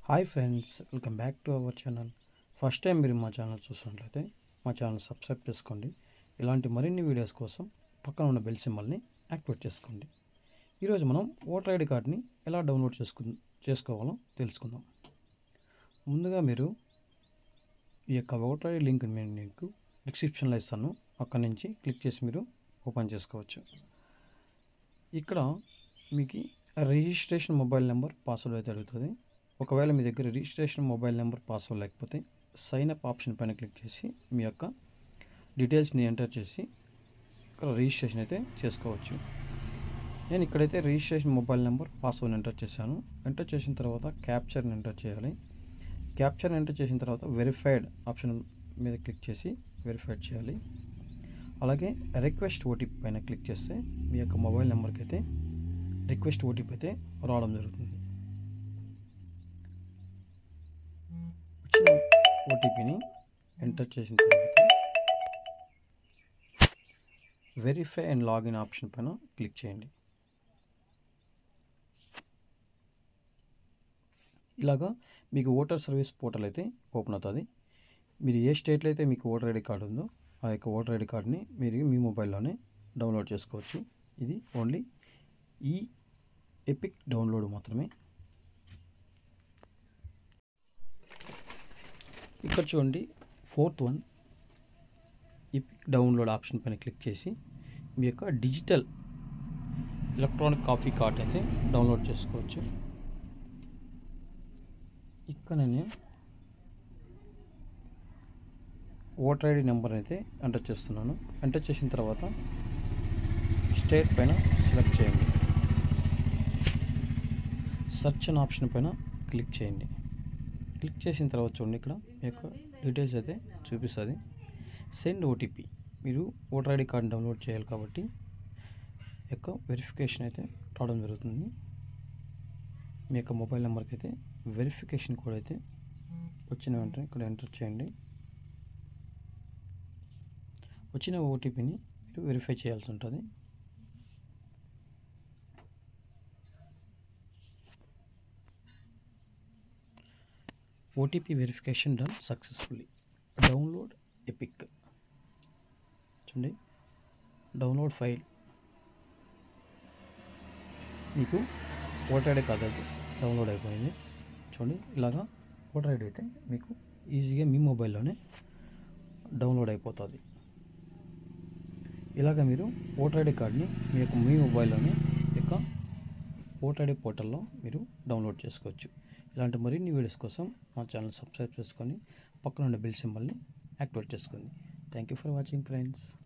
hi friends welcome back to our channel first time మీరు మా channel చూసినట్లయితే మా ఛానల్ సబ్స్క్రైబ్ చేసుకోండి ఇలాంటి మరిన్ని వీడియోస్ కోసం పక్కన ఉన్న బెల్ సింబల్ని యాక్టివేట్ చేసుకోండి ఈరోజు మనం ఓటర్ ఐడి కార్డ్ని ఎలా డౌన్లోడ్ చేసుకు చేసుకోవాలో తెలుసుకుందాం ముందుగా మీరు ఈ యొక్క ఓటర్ ఐడి లింక్ నేను మీకు డిస్క్రిప్షన్లో ఇస్తాను అక్కడి నుంచి క్లిక్ చేసి మీరు ఓపెన్ చేసుకోవచ్చు ఇక్కడ మీకు రిజిస్ట్రేషన్ మొబైల్ నెంబర్ పాస్వర్డ్ అయితే అడుగుతుంది ఒకవేళ మీ దగ్గర రిజిస్ట్రేషన్ మొబైల్ నెంబర్ పాస్వర్డ్ లేకపోతే సైన్ అప్ ఆప్షన్ పైన క్లిక్ చేసి మీ యొక్క డీటెయిల్స్ని ఎంటర్ చేసి ఇక్కడ రిజిస్ట్రేషన్ అయితే చేసుకోవచ్చు నేను ఇక్కడైతే registration mobile number password enter చేశాను ఎంటర్ చేసిన తర్వాత క్యాప్చర్ని ఎంటర్ చేయాలి క్యాప్చర్ని ఎంటర్ చేసిన తర్వాత వెరిఫైడ్ ఆప్షన్ మీద క్లిక్ చేసి వెరిఫైడ్ చేయాలి అలాగే రిక్వెస్ట్ ఓటీపీ పైన క్లిక్ చేస్తే మీ యొక్క మొబైల్ నెంబర్కి అయితే రిక్వెస్ట్ ఓటీపీ అయితే రావడం జరుగుతుంది వచ్చిన ఓటీపీని ఎంటర్ చేసిన తర్వాత వెరిఫై అండ్ లాగిన్ ఆప్షన్ పైన క్లిక్ చేయండి ఇలాగా మీకు ఓటర్ సర్వీస్ పోర్టల్ అయితే ఓపెన్ అవుతుంది మీరు ఏ స్టేట్లో అయితే మీకు ఓటర్ ఐడి కార్డు ఉందో ఆ యొక్క ఓటర్ ఐడి కార్డ్ని మీరు మీ మొబైల్లోనే డౌన్లోడ్ చేసుకోవచ్చు ఇది ఓన్లీ ఈ ఎపిక్ డౌన్లోడ్ మాత్రమే ఇక్కడ చూడండి fourth one EPIC download option పైన క్లిక్ చేసి మీ యొక్క డిజిటల్ ఎలక్ట్రానిక్ కాపీ కార్డ్ అయితే డౌన్లోడ్ చేసుకోవచ్చు ఇక్కడ నేను ఓటర్ ఐడి నెంబర్ అయితే ఎంటర్ చేస్తున్నాను ఎంటర్ చేసిన తర్వాత స్టేట్ పైన సెలెక్ట్ చేయండి సెర్చ్ అనే ఆప్షన్ పైన క్లిక్ చేయండి క్లిక్ చేసిన తర్వాత చూడండి ఇక్కడ మీ యొక్క డీటెయిల్స్ అయితే చూపిస్తుంది సెండ్ ఓటీపీ మీరు ఓటర్ ఐడి కార్డ్ డౌన్లోడ్ చేయాలి కాబట్టి యొక్క వెరిఫికేషన్ అయితే రావడం జరుగుతుంది మీ యొక్క మొబైల్ నెంబర్కి అయితే వెరిఫికేషన్ కోడ్ అయితే వచ్చిన వెంటనే ఇక్కడ ఎంటర్ చేయండి వచ్చిన ఓటీపీని మీరు వెరిఫై చేయాల్సి ఉంటుంది OTP verification done successfully download EPIC చూడండి డౌన్లోడ్ ఫైల్ మీకు ఓటర్ ఐడి కార్డ్ అయితే డౌన్లోడ్ అయిపోయింది చూడండి ఇలాగా ఓటర్ ఐడి అయితే మీకు ఈజీగా మీ మొబైల్లోనే డౌన్లోడ్ అయిపోతుంది ఇలాగ మీరు ఓటర్ ఐడి కార్డ్ని మీ యొక్క మీ మొబైల్లోనే యొక్క ఓటర్ ఐడి పోర్టల్లో మీరు డౌన్లోడ్ చేసుకోవచ్చు ఇలాంటి మరిన్ని వీడియోస్ కోసం మా ఛానల్ సబ్స్క్రైబ్ చేసుకొని పక్కన ఉండే బెల్ సింబల్ని యాక్టివేట్ చేసుకోండి thank you for watching friends